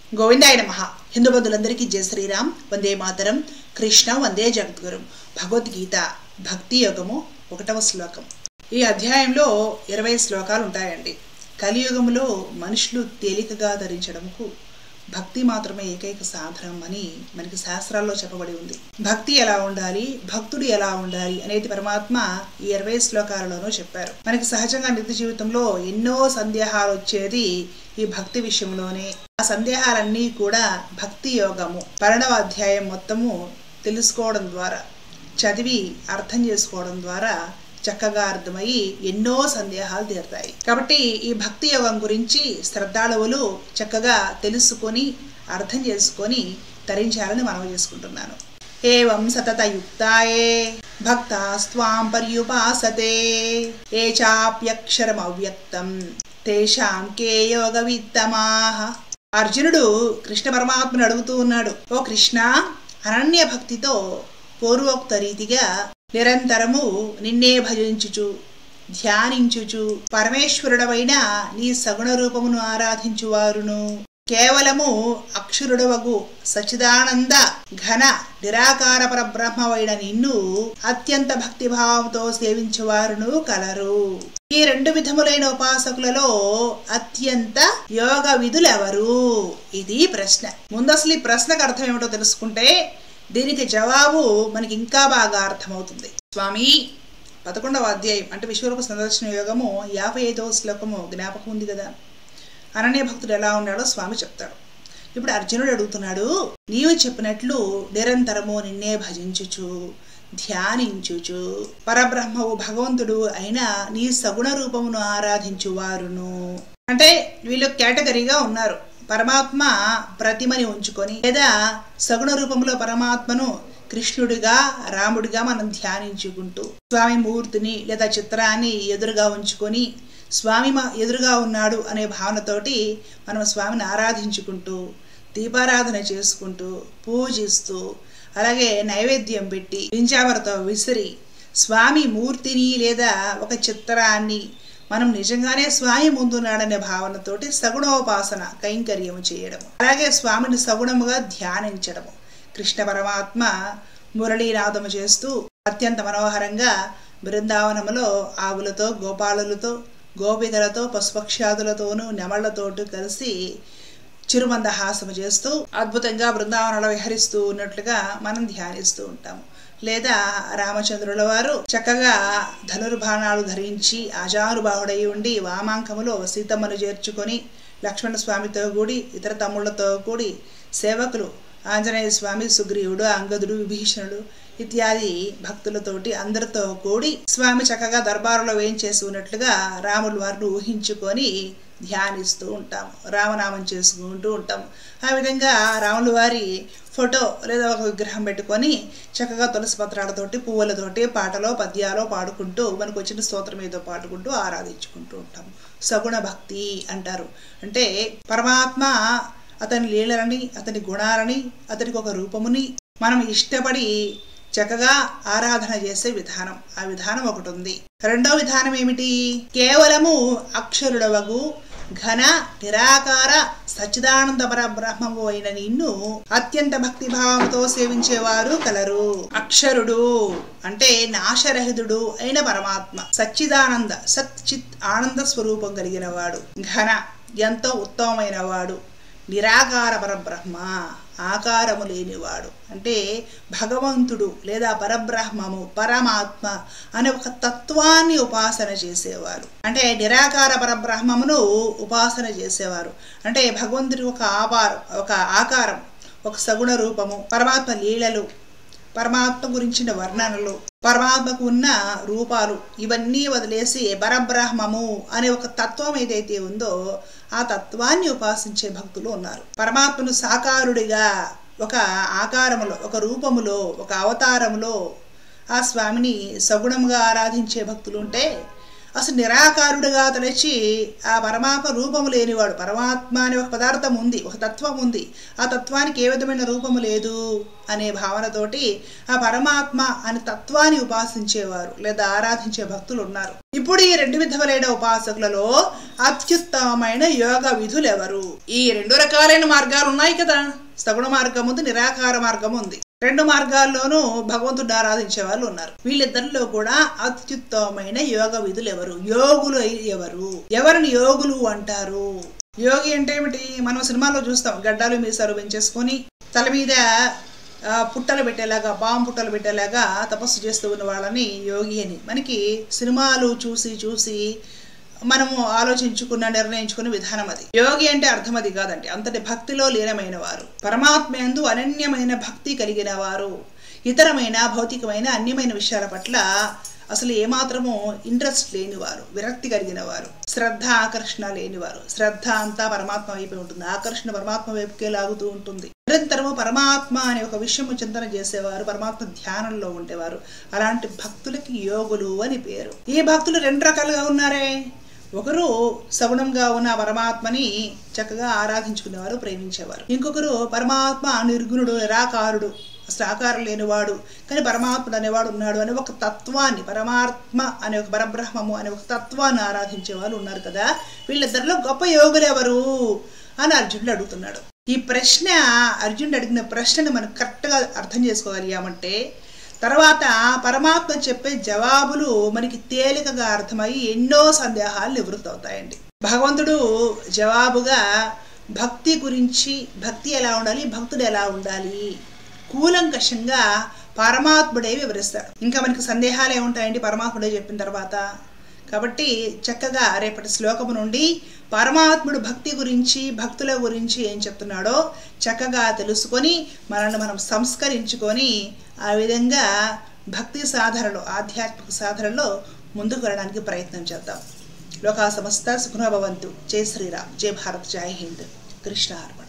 గోవిందాయ నమ హిందూ బంధులందరికీ జయ శ్రీరామ్ వందే మాతరం కృష్ణ వందే జగద్గురు భగవద్గీత భక్తి యోగము ఒకటవ శ్లోకం ఈ అధ్యాయంలో ఇరవై శ్లోకాలు ఉంటాయండి కలియుగములో మనుషులు తేలికగా ధరించడముకు భక్తి మాత్రమే ఏకైక సాధనం అని మనకి శాస్త్రాల్లో చెప్పబడి ఉంది భక్తి ఎలా ఉండాలి భక్తుడు ఎలా ఉండాలి అనేది పరమాత్మ ఈ ఇరవై శ్లోకాలలోనూ చెప్పారు మనకి సహజంగా నిత్య జీవితంలో ఎన్నో సందేహాలు వచ్చేది ఈ భక్తి విషయంలోనే ఆ సందేహాలన్నీ కూడా భక్తి యోగము పన్నెండవ అధ్యాయం మొత్తము తెలుసుకోవడం ద్వారా చదివి అర్థం చేసుకోవడం ద్వారా చక్కగా అర్థమయ్యి ఎన్నో సందేహాలు తీరుతాయి కాబట్టి ఈ భక్తి యోగం గురించి శ్రద్ధాళువులు చక్కగా తెలుసుకొని అర్థం చేసుకొని తరించాలని మనం చేసుకుంటున్నాను ఏవం సతతయుక్తాయే భక్తాస్త్వాం పర్యుపాసతే ఏ చాప్యక్షరం అవ్యక్తం తేషాం కే యోగ విత్తమాహ అర్జునుడు కృష్ణ పరమాత్మను అడుగుతూ ఉన్నాడు ఓ కృష్ణ అనన్య భక్తితో పూర్వోక్త రీతిగా నిరంతరము నిన్నే భజించుచు ధ్యానించుచు పరమేశ్వరుడవైన నీ సగుణ రూపమును ఆరాధించువారును కేవలము అక్షరుడవగు సచిదానంద ఘన నిరాకార పరబ్రహ్మవైన నిన్ను అత్యంత భక్తిభావంతో సేవించువారును కలరు ఈ రెండు విధములైన ఉపాసకులలో అత్యంత యోగ విధులెవరు ఇది ప్రశ్న ముందు అసలు ఈ ప్రశ్నకు అర్థం ఏమిటో తెలుసుకుంటే దీనికి జవాబు మనకి ఇంకా బాగా అర్థమవుతుంది స్వామి పదకొండవ అధ్యాయం అంటే విశ్వరూప సందర్శన యోగము యాభై ఐదవ శ్లోకము జ్ఞాపకం ఉంది కదా అనన్య భక్తుడు ఎలా ఉన్నాడో స్వామి చెప్తాడు ఇప్పుడు అర్జునుడు అడుగుతున్నాడు నీవు చెప్పినట్లు నిరంతరము నిన్నే భజించుచు ధ్యానించుచు పరబ్రహ్మవు భగవంతుడు అయిన నీ సగుణ రూపమును ఆరాధించువారును అంటే వీళ్ళు కేటగిరీగా ఉన్నారు పరమాత్మ ప్రతిమని ఉంచుకొని లేదా సగుణ రూపంలో పరమాత్మను కృష్ణుడిగా రాముడిగా మనం ధ్యానించుకుంటూ స్వామి మూర్తిని లేదా చిత్రాన్ని ఎదురుగా ఉంచుకొని స్వామి మా ఎదురుగా ఉన్నాడు అనే భావనతోటి మనం స్వామిని ఆరాధించుకుంటూ దీపారాధన చేసుకుంటూ పూజిస్తూ అలాగే నైవేద్యం పెట్టి వింజామరతో విసిరి స్వామి మూర్తిని లేదా ఒక చిత్రాన్ని మనం నిజంగానే స్వామి ముందున్నాడనే భావనతోటి సగుణోపాసన కైంకర్యం చేయడం అలాగే స్వామిని సగుణముగా ధ్యానించడము కృష్ణ పరమాత్మ మురళీనాదము చేస్తూ అత్యంత మనోహరంగా బృందావనములో ఆవులతో గోపాలులతో గోపికలతో పశుపక్ష్యాదులతోనూ నెమళ్లతోటి కలిసి చిరుమందహాసము చేస్తూ అద్భుతంగా బృందావనంలో విహరిస్తూ ఉన్నట్లుగా మనం ధ్యానిస్తూ ఉంటాము లేదా రామచంద్రుల వారు చక్కగా ధనుర్బాణాలు ధరించి ఆజానుబాహుడై ఉండి వామాంకములో సీతమ్మను చేర్చుకొని లక్ష్మణ స్వామితో కూడి ఇతర తమ్ముళ్లతో కూడి సేవకులు ఆంజనేయ స్వామి సుగ్రీవుడు అంగదుడు విభీషణుడు ఇత్యాది భక్తులతోటి అందరితో కూడి స్వామి చక్కగా దర్బారులో వేయించేసి ఉన్నట్లుగా రాముల వారిని ఊహించుకొని ధ్యానిస్తూ ఉంటాము రామనామం చేసుకుంటూ ఉంటాము ఆ విధంగా రాముల వారి ఫోటో లేదా ఒక విగ్రహం పెట్టుకొని చక్కగా తులసి పత్రాలతోటి పువ్వులతోటి పాటలో పద్యాలో పాడుకుంటూ మనకు వచ్చిన స్తోత్రం ఏదో పాడుకుంటూ ఆరాధించుకుంటూ ఉంటాము సగుణ భక్తి అంటారు అంటే పరమాత్మ అతని లీలలని అతని గుణాలని అతనికి ఒక రూపముని మనం ఇష్టపడి చక్కగా ఆరాధన చేసే విధానం ఆ విధానం ఒకటి ఉంది రెండో విధానం ఏమిటి కేవలము అక్షరుడవగు ఘన నిరాకార సచ్చిదానంద పరబ్రహ్మము అయిన నిన్ను అత్యంత భక్తిభావంతో సేవించేవారు కలరు అక్షరుడు అంటే నాశరహితుడు అయిన పరమాత్మ సచ్చిదానంద సత్ చిత్ ఆనంద స్వరూపం కలిగిన వాడు ఘన ఎంతో ఉత్తమమైన వాడు నిరాకార పరబ్రహ్మ ఆకారము లేనివాడు అంటే భగవంతుడు లేదా పరబ్రహ్మము పరమాత్మ అనే ఒక తత్వాన్ని ఉపాసన చేసేవారు అంటే నిరాకార పరబ్రహ్మమును ఉపాసన చేసేవారు అంటే భగవంతుడి ఒక ఆపారం ఒక ఆకారం ఒక సగుణ రూపము పరమాత్మ లీలలు పరమాత్మ గురించిన వర్ణనలు పరమాత్మకు ఉన్న రూపాలు ఇవన్నీ వదిలేసి పరబ్రహ్మము అనే ఒక తత్వం ఏదైతే ఉందో ఆ తత్వాన్ని ఉపాసించే భక్తులు ఉన్నారు పరమాత్మను సాకారుడిగా ఒక ఆకారములో ఒక రూపములో ఒక అవతారములో ఆ స్వామిని సగుణముగా ఆరాధించే భక్తులు ఉంటే అసలు నిరాకారుడుగా తలచి ఆ పరమాత్మ రూపము లేనివాడు పరమాత్మ అనే ఒక పదార్థం ఉంది ఒక తత్వం ఉంది ఆ తత్వానికి ఏ విధమైన రూపము లేదు అనే భావనతోటి ఆ పరమాత్మ అనే తత్వాన్ని ఉపాసించేవారు లేదా ఆరాధించే భక్తులు ఉన్నారు ఇప్పుడు ఈ రెండు విధములైన ఉపాసకులలో అత్యుత్తమమైన యోగ విధులు ఎవరు ఈ రెండు రకాలైన మార్గాలు ఉన్నాయి కదా సగుణ మార్గం ఉంది నిరాకార మార్గం ఉంది రెండు మార్గాల్లోనూ భగవంతుడు ఆరాధించే వాళ్ళు ఉన్నారు వీళ్ళిద్దరిలో కూడా అత్యుత్తమమైన యోగ విధులు ఎవరు యోగులు ఎవరు ఎవరిని యోగులు అంటారు యోగి అంటే ఏమిటి మనం సినిమాలో చూస్తాం గడ్డాలు మీసాలు పెంచేసుకొని తల మీద ఆ, పుట్టలు పెట్టేలాగా బాంబు పుట్టలు పెట్టేలాగా తపస్సు చేస్తూ ఉన్న వాళ్ళని యోగి అని మనకి సినిమాలు చూసి చూసి మనము ఆలోచించుకున్న నిర్ణయించుకున్న విధానం అది యోగి అంటే అర్థం అది కాదండి అంతటి భక్తిలో లీనమైన వారు పరమాత్మ యందు అనన్యమైన భక్తి కలిగిన వారు ఇతరమైన భౌతికమైన అన్యమైన విషయాల పట్ల అసలు ఏమాత్రము ఇంట్రెస్ట్ లేనివారు విరక్తి కలిగిన వారు శ్రద్ధ ఆకర్షణ లేనివారు శ్రద్ధ అంతా పరమాత్మ వైపే ఉంటుంది ఆకర్షణ పరమాత్మ వైపుకే లాగుతూ ఉంటుంది నిరంతరము పరమాత్మ అనే ఒక విషయము చింతన చేసేవారు పరమాత్మ ధ్యానంలో ఉండేవారు అలాంటి భక్తులకి యోగులు అని పేరు ఈ భక్తులు రెండు రకాలుగా ఉన్నారే ఒకరు సగుణంగా ఉన్న పరమాత్మని చక్కగా ఆరాధించుకునేవారు ప్రేమించేవారు ఇంకొకరు పరమాత్మ నిర్గుణుడు నిరాకారుడు అసలు ఆకారం లేనివాడు కానీ పరమాత్ముడు అనేవాడు ఉన్నాడు అనే ఒక తత్వాన్ని పరమాత్మ అనే ఒక పరబ్రహ్మము అనే ఒక తత్వాన్ని ఆరాధించే వాళ్ళు ఉన్నారు కదా వీళ్ళిద్దరిలో గొప్ప యోగులు ఎవరు అని అర్జునుడు అడుగుతున్నాడు ఈ ప్రశ్న అర్జునుడు అడిగిన ప్రశ్నని మనం కరెక్ట్గా అర్థం చేసుకోగలిగామంటే తర్వాత పరమాత్మ చెప్పే జవాబులు మనకి తేలికగా అర్థమయ్యి ఎన్నో సందేహాలు నివృత్తి అవుతాయండి భగవంతుడు జవాబుగా భక్తి గురించి భక్తి ఎలా ఉండాలి భక్తుడు ఎలా ఉండాలి కూలంకషంగా పరమాత్ముడే వివరిస్తాడు ఇంకా మనకి సందేహాలు ఏముంటాయండి పరమాత్ముడే చెప్పిన తర్వాత కాబట్టి చక్కగా రేపటి శ్లోకము నుండి పరమాత్ముడు భక్తి గురించి భక్తుల గురించి ఏం చెప్తున్నాడో చక్కగా తెలుసుకొని మనల్ని మనం సంస్కరించుకొని ఆ విధంగా భక్తి సాధనలో ఆధ్యాత్మిక సాధనలో ముందుకు వెళ్ళడానికి ప్రయత్నం చేద్దాం లోకా సమస్త సుఖనభవంతు జై శ్రీరామ్ జై భారత్ జై హింద్ కృష్ణ అర్పణ